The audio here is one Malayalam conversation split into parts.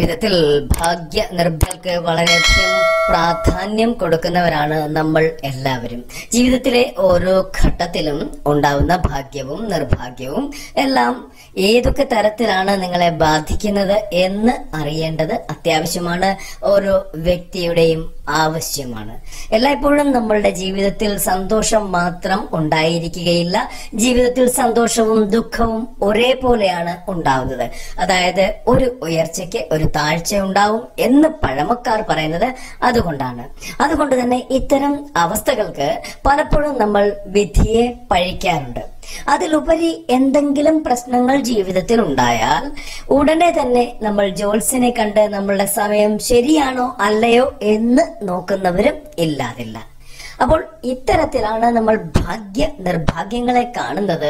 ജീവിതത്തിൽ ഭാഗ്യ നിർഭർക്ക് വളരെയധികം പ്രാധാന്യം കൊടുക്കുന്നവരാണ് നമ്മൾ എല്ലാവരും ജീവിതത്തിലെ ഓരോ ഘട്ടത്തിലും ഉണ്ടാവുന്ന ഭാഗ്യവും നിർഭാഗ്യവും എല്ലാം ഏതൊക്കെ തരത്തിലാണ് നിങ്ങളെ ബാധിക്കുന്നത് എന്ന് അറിയേണ്ടത് അത്യാവശ്യമാണ് ഓരോ വ്യക്തിയുടെയും ആവശ്യമാണ് എല്ലായ്പ്പോഴും നമ്മളുടെ ജീവിതത്തിൽ സന്തോഷം മാത്രം ഉണ്ടായിരിക്കുകയില്ല ജീവിതത്തിൽ സന്തോഷവും ദുഃഖവും ഒരേപോലെയാണ് ഉണ്ടാവുന്നത് അതായത് ഒരു ഉയർച്ചയ്ക്ക് ഒരു താഴ്ച ഉണ്ടാവും എന്ന് പഴമക്കാർ പറയുന്നത് അതുകൊണ്ടാണ് അതുകൊണ്ട് തന്നെ ഇത്തരം അവസ്ഥകൾക്ക് പലപ്പോഴും നമ്മൾ വിധിയെ പഴിക്കാറുണ്ട് അതിലുപരി എന്തെങ്കിലും പ്രശ്നങ്ങൾ ജീവിതത്തിൽ ഉണ്ടായാൽ ഉടനെ തന്നെ നമ്മൾ ജോത്സ്യനെ കണ്ട് നമ്മളുടെ സമയം ശരിയാണോ അല്ലയോ എന്ന് നോക്കുന്നവരും ഇല്ലാതില്ല അപ്പോൾ ഇത്തരത്തിലാണ് നമ്മൾ ഭാഗ്യ നിർഭാഗ്യങ്ങളെ കാണുന്നത്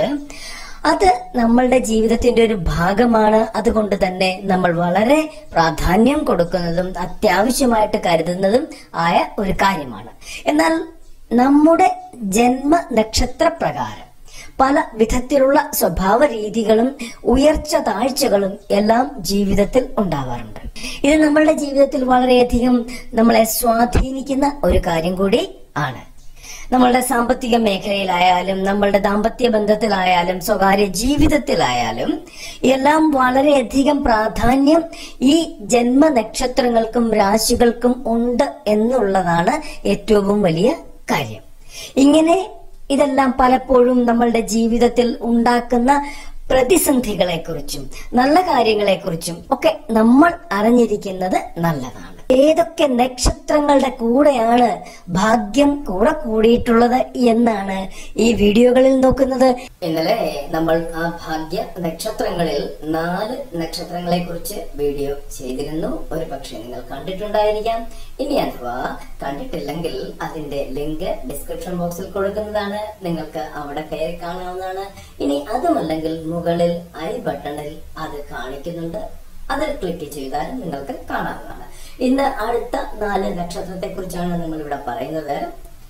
അത് നമ്മളുടെ ജീവിതത്തിന്റെ ഒരു ഭാഗമാണ് അതുകൊണ്ട് തന്നെ നമ്മൾ വളരെ പ്രാധാന്യം കൊടുക്കുന്നതും അത്യാവശ്യമായിട്ട് കരുതുന്നതും ആയ ഒരു കാര്യമാണ് എന്നാൽ നമ്മുടെ ജന്മ നക്ഷത്ര പ്രകാരം പല വിധത്തിലുള്ള സ്വഭാവ രീതികളും ഉയർച്ച താഴ്ചകളും എല്ലാം ജീവിതത്തിൽ ഉണ്ടാവാറുണ്ട് ഇത് നമ്മളുടെ ജീവിതത്തിൽ വളരെയധികം നമ്മളെ സ്വാധീനിക്കുന്ന ഒരു കാര്യം കൂടി ആണ് നമ്മളുടെ സാമ്പത്തിക മേഖലയിലായാലും നമ്മളുടെ ദാമ്പത്യ ബന്ധത്തിലായാലും സ്വകാര്യ ജീവിതത്തിലായാലും എല്ലാം വളരെയധികം പ്രാധാന്യം ഈ ജന്മ നക്ഷത്രങ്ങൾക്കും രാശികൾക്കും ഉണ്ട് എന്നുള്ളതാണ് ഏറ്റവും വലിയ കാര്യം ഇങ്ങനെ ഇതെല്ലാം പലപ്പോഴും നമ്മളുടെ ജീവിതത്തിൽ ഉണ്ടാക്കുന്ന പ്രതിസന്ധികളെ കുറിച്ചും നല്ല കാര്യങ്ങളെ കുറിച്ചും ഒക്കെ നമ്മൾ അറിഞ്ഞിരിക്കുന്നത് നല്ലതാണ് ഏതൊക്കെ നക്ഷത്രങ്ങളുടെ കൂടെയാണ് ഭാഗ്യം കൂടെ കൂടിയിട്ടുള്ളത് എന്നാണ് ഈ വീഡിയോകളിൽ നോക്കുന്നത് ഇന്നലെ നമ്മൾ ആ ഭാഗ്യ നക്ഷത്രങ്ങളിൽ നാല് നക്ഷത്രങ്ങളെ കുറിച്ച് വീഡിയോ ചെയ്തിരുന്നു ഒരു പക്ഷേ നിങ്ങൾ കണ്ടിട്ടുണ്ടായിരിക്കാം ഇനി അഥവാ കണ്ടിട്ടില്ലെങ്കിൽ അതിന്റെ ലിങ്ക് ഡിസ്ക്രിപ്ഷൻ ബോക്സിൽ കൊടുക്കുന്നതാണ് നിങ്ങൾക്ക് അവിടെ കയറി കാണാവുന്നതാണ് ഇനി അതുമല്ലെങ്കിൽ മുകളിൽ ഐ ബട്ടണിൽ അത് കാണിക്കുന്നുണ്ട് അതിൽ ക്ലിക്ക് ചെയ്താൽ നിങ്ങൾക്ക് കാണാവുന്നതാണ് ഇന്ന് അടുത്ത നാല് നക്ഷത്രത്തെ കുറിച്ചാണ് നമ്മൾ ഇവിടെ പറയുന്നത്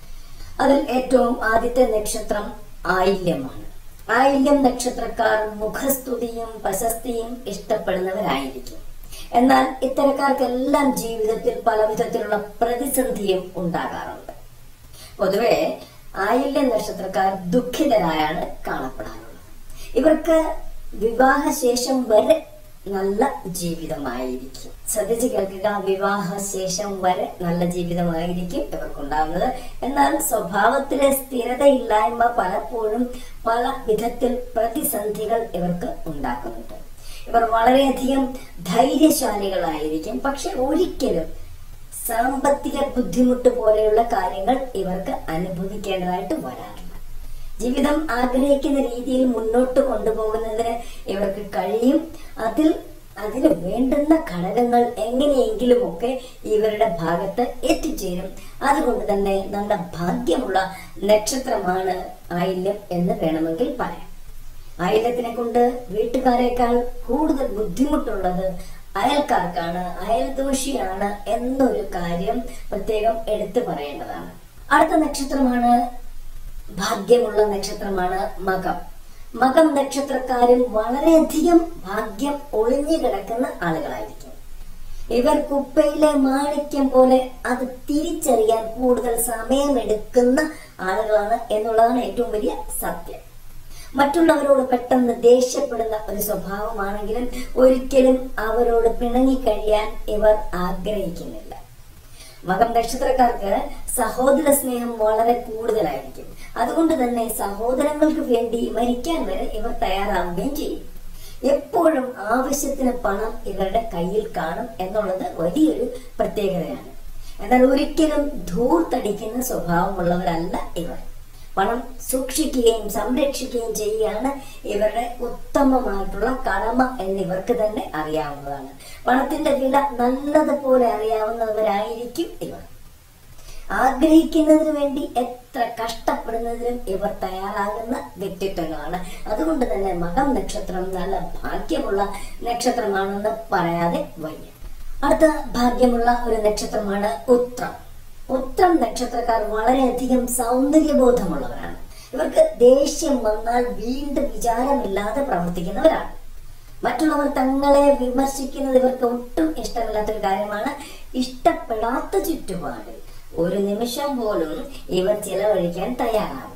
അതിൽ ഏറ്റവും ആദ്യത്തെ നക്ഷത്രം ആയില്യമാണ് ആയില്യം നക്ഷത്രക്കാർ മുഖസ്തുതിയും പ്രശസ്തിയും ഇഷ്ടപ്പെടുന്നവരായിരിക്കും എന്നാൽ ഇത്തരക്കാർക്കെല്ലാം ജീവിതത്തിൽ പല വിധത്തിലുള്ള പ്രതിസന്ധിയും ഉണ്ടാകാറുണ്ട് പൊതുവെ ആയില്യ നക്ഷത്രക്കാർ ദുഃഖിതരായാണ് കാണപ്പെടാറുള്ളത് ഇവർക്ക് വിവാഹശേഷം വരെ നല്ല ജീവിതമായിരിക്കും ശ്രദ്ധിച്ച് കേൾക്കുക വിവാഹശേഷം വരെ നല്ല ജീവിതമായിരിക്കും ഇവർക്കുണ്ടാകുന്നത് എന്നാൽ സ്വഭാവത്തിലെ സ്ഥിരതയില്ലായ്മ പലപ്പോഴും പല വിധത്തിൽ പ്രതിസന്ധികൾ ഇവർക്ക് ഉണ്ടാക്കുന്നുണ്ട് ഇവർ വളരെയധികം ധൈര്യശാലികളായിരിക്കും പക്ഷെ ഒരിക്കലും സാമ്പത്തിക ബുദ്ധിമുട്ട് പോലെയുള്ള കാര്യങ്ങൾ ഇവർക്ക് അനുഭവിക്കേണ്ടതായിട്ട് വരാറില്ല ജീവിതം ആഗ്രഹിക്കുന്ന രീതിയിൽ മുന്നോട്ട് കൊണ്ടുപോകുന്നതിന് ഇവർക്ക് കഴിയും അതിൽ അതിന് വേണ്ടുന്ന ഘടകങ്ങൾ എങ്ങനെയെങ്കിലുമൊക്കെ ഇവരുടെ ഭാഗത്ത് എത്തിച്ചേരും അതുകൊണ്ട് തന്നെ നല്ല ഭാഗ്യമുള്ള നക്ഷത്രമാണ് ആയില്യം എന്ന് വേണമെങ്കിൽ പറയാം ആയില്യത്തിനെ കൊണ്ട് വീട്ടുകാരെക്കാൾ കൂടുതൽ ബുദ്ധിമുട്ടുള്ളത് അയൽക്കാർക്കാണ് അയൽദോഷിയാണ് എന്നൊരു കാര്യം പ്രത്യേകം എടുത്തു പറയേണ്ടതാണ് അടുത്ത നക്ഷത്രമാണ് ഭാഗ്യമുള്ള നക്ഷത്രമാണ് മകം മകം നക്ഷത്രക്കാരും വളരെയധികം ഭാഗ്യം ഒളിഞ്ഞു കിടക്കുന്ന ആളുകളായിരിക്കും ഇവർ കുപ്പയിലെ മാണിക്യം പോലെ അത് തിരിച്ചറിയാൻ കൂടുതൽ സമയമെടുക്കുന്ന ആളുകളാണ് എന്നുള്ളതാണ് ഏറ്റവും വലിയ സത്യം മറ്റുള്ളവരോട് പെട്ടെന്ന് ദേഷ്യപ്പെടുന്ന ഒരു സ്വഭാവമാണെങ്കിലും ഒരിക്കലും അവരോട് പിണങ്ങിക്കഴിയാൻ ഇവർ ആഗ്രഹിക്കുന്നില്ല മകം നക്ഷത്രക്കാർക്ക് സഹോദര സ്നേഹം വളരെ കൂടുതലായിരിക്കും അതുകൊണ്ട് തന്നെ സഹോദരങ്ങൾക്ക് വേണ്ടി മരിക്കാൻ വരെ ഇവർ തയ്യാറാവുകയും ചെയ്യും എപ്പോഴും ആവശ്യത്തിന് പണം ഇവരുടെ കയ്യിൽ കാണും എന്നുള്ളത് വലിയൊരു പ്രത്യേകതയാണ് എന്നാൽ ഒരിക്കലും ധൂർത്തടിക്കുന്ന സ്വഭാവമുള്ളവരല്ല ഇവർ പണം സൂക്ഷിക്കുകയും സംരക്ഷിക്കുകയും ചെയ്യുകയാണ് ഇവരുടെ ഉത്തമമായിട്ടുള്ള കടമ എന്നിവർക്ക് തന്നെ അറിയാവുന്നതാണ് പണത്തിന്റെ വില നല്ലതുപോലെ അറിയാവുന്നവരായിരിക്കും ഇവർ ആഗ്രഹിക്കുന്നതിന് വേണ്ടി എത്ര കഷ്ടപ്പെടുന്നതിനും ഇവർ തയ്യാറാകുന്ന വ്യക്തിത്വങ്ങളാണ് അതുകൊണ്ട് തന്നെ മകം നക്ഷത്രം നല്ല ഭാഗ്യമുള്ള നക്ഷത്രമാണെന്ന് പറയാതെ വയ്യ അടുത്ത ഭാഗ്യമുള്ള ഒരു നക്ഷത്രമാണ് ഉത്രം ഉത്രം നക്ഷത്രക്കാർ വളരെയധികം സൗന്ദര്യബോധമുള്ളവരാണ് ഇവർക്ക് ദേഷ്യം വന്നാൽ വീണ്ടും വിചാരമില്ലാതെ പ്രവർത്തിക്കുന്നവരാണ് മറ്റുള്ളവർ തങ്ങളെ വിമർശിക്കുന്നത് ഇവർക്ക് ഒട്ടും ഇഷ്ടമില്ലാത്തൊരു കാര്യമാണ് ഇഷ്ടപ്പെടാത്ത ചുറ്റുപാട് ഒരു നിമിഷം പോലും ഇവർ ചിലവഴിക്കാൻ തയ്യാറാവില്ല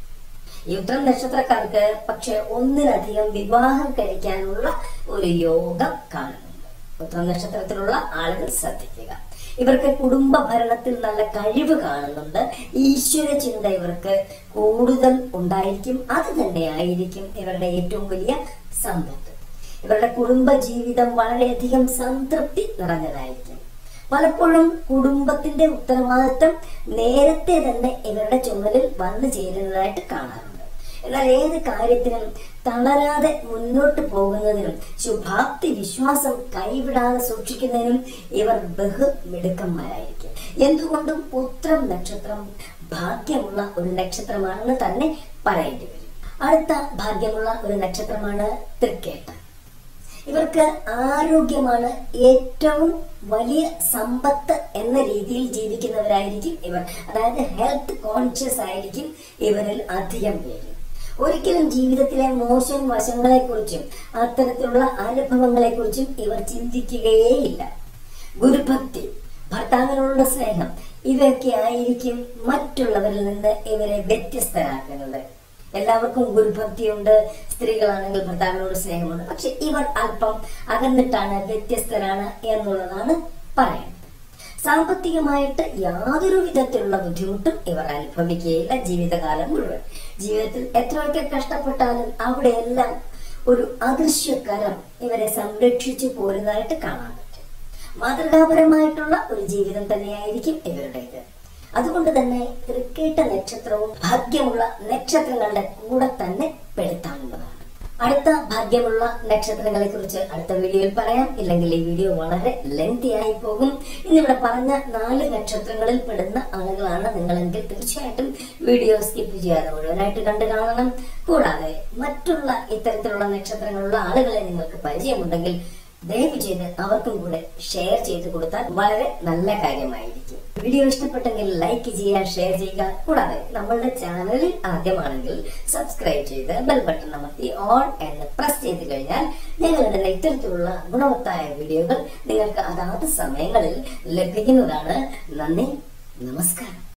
ഈ ഉത്തരം നക്ഷത്രക്കാർക്ക് പക്ഷെ ഒന്നിലധികം വിവാഹം കഴിക്കാനുള്ള ഒരു യോഗം കാണുന്നുണ്ട് ഉത്തരം നക്ഷത്രത്തിലുള്ള ആളുകൾ ശ്രദ്ധിക്കുക ഇവർക്ക് കുടുംബ ഭരണത്തിൽ നല്ല കഴിവ് കാണുന്നുണ്ട് ഈശ്വര ചിന്ത ഇവർക്ക് കൂടുതൽ ഉണ്ടായിരിക്കും അത് തന്നെയായിരിക്കും ഇവരുടെ ഏറ്റവും വലിയ സമ്പത്ത് ഇവരുടെ കുടുംബ ജീവിതം വളരെയധികം സംതൃപ്തി നിറഞ്ഞതായിരിക്കും പലപ്പോഴും കുടുംബത്തിന്റെ ഉത്തരവാദിത്തം നേരത്തെ തന്നെ ഇവരുടെ ചുമലിൽ വന്നു ചേരുന്നതായിട്ട് കാണാറുണ്ട് എന്നാൽ ഏത് കാര്യത്തിനും തളരാതെ മുന്നോട്ട് പോകുന്നതിനും ശുഭാപ്തി വിശ്വാസം കൈവിടാതെ സൂക്ഷിക്കുന്നതിനും ഇവർ ബഹു മിടുക്കന്മാരായിരിക്കും എന്തുകൊണ്ടും ഉത്രം നക്ഷത്രം ഭാഗ്യമുള്ള ഒരു നക്ഷത്രമാണെന്ന് തന്നെ പറയേണ്ടി വരും അടുത്ത ഭാഗ്യമുള്ള ഒരു നക്ഷത്രമാണ് തൃക്കേട്ട ഇവർക്ക് ആരോഗ്യമാണ് ഏറ്റവും വലിയ സമ്പത്ത് എന്ന രീതിയിൽ ജീവിക്കുന്നവരായിരിക്കും ഇവർ അതായത് ഹെൽത്ത് കോൺഷ്യസ് ആയിരിക്കും ഇവരിൽ അധികം പേര് ഒരിക്കലും ജീവിതത്തിലെ മോശം വശങ്ങളെക്കുറിച്ചും അത്തരത്തിലുള്ള അനുഭവങ്ങളെക്കുറിച്ചും ഇവർ ചിന്തിക്കുകയേയില്ല ഗുരുഭക്തി ഭർത്താവിനോടുള്ള സ്നേഹം ഇവയൊക്കെ ആയിരിക്കും മറ്റുള്ളവരിൽ നിന്ന് ഇവരെ വ്യത്യസ്തരാക്കുന്നത് എല്ലാവർക്കും ഗുരുഭക്തിയുണ്ട് സ്ത്രീകളാണെങ്കിൽ ഭർത്താവിനോട് സ്നേഹമുണ്ട് പക്ഷെ ഇവർ അല്പം അകന്നിട്ടാണ് വ്യത്യസ്തരാണ് എന്നുള്ളതാണ് പറയുന്നത് സാമ്പത്തികമായിട്ട് യാതൊരു വിധത്തിലുള്ള ബുദ്ധിമുട്ടും ഇവർ അനുഭവിക്കുകയില്ല ജീവിതകാലം മുഴുവൻ ജീവിതത്തിൽ എത്രയൊക്കെ കഷ്ടപ്പെട്ടാലും അവിടെയെല്ലാം ഒരു അദൃശ്യകരം ഇവരെ സംരക്ഷിച്ചു പോരുന്നതായിട്ട് കാണാൻ പറ്റും മാതൃകാപരമായിട്ടുള്ള ഒരു ജീവിതം തന്നെയായിരിക്കും ഇവരുടേത് അതുകൊണ്ട് തന്നെ തൃക്കേട്ട നക്ഷത്രവും ഭാഗ്യമുള്ള നക്ഷത്രങ്ങളുടെ കൂടെ തന്നെ പെടുത്താവുന്നതാണ് അടുത്ത ഭാഗ്യമുള്ള നക്ഷത്രങ്ങളെ കുറിച്ച് അടുത്ത വീഡിയോയിൽ പറയാം ഇല്ലെങ്കിൽ ഈ വീഡിയോ വളരെ ലെങ്തി ആയി പോകും ഇന്നിവിടെ പറഞ്ഞ നാല് നക്ഷത്രങ്ങളിൽ പെടുന്ന ആളുകളാണ് നിങ്ങളെങ്കിൽ തീർച്ചയായിട്ടും വീഡിയോ സ്കിപ്പ് ചെയ്യാതെ മുഴുവനായിട്ട് കണ്ടു കാണണം കൂടാതെ മറ്റുള്ള ഇത്തരത്തിലുള്ള നക്ഷത്രങ്ങളുള്ള ആളുകളെ നിങ്ങൾക്ക് പരിചയമുണ്ടെങ്കിൽ ദയവ് ചെയ്ത് അവർക്കും കൂടെ ഷെയർ ചെയ്ത് കൊടുത്താൽ വളരെ നല്ല കാര്യമായിരിക്കും വീഡിയോ ഇഷ്ടപ്പെട്ടെങ്കിൽ ലൈക്ക് ചെയ്യുക ഷെയർ ചെയ്യുക കൂടാതെ നമ്മളുടെ ചാനലിൽ ആദ്യമാണെങ്കിൽ സബ്സ്ക്രൈബ് ചെയ്ത് ബെൽ ബട്ടൺ അമർത്തി ഓൺ എന്ന് പ്രസ് ചെയ്ത് കഴിഞ്ഞാൽ ഞങ്ങളുടെ ഇത്തരത്തിലുള്ള ഗുണവത്തായ വീഡിയോകൾ നിങ്ങൾക്ക് അതാത് സമയങ്ങളിൽ ലഭിക്കുന്നതാണ് നന്ദി നമസ്കാരം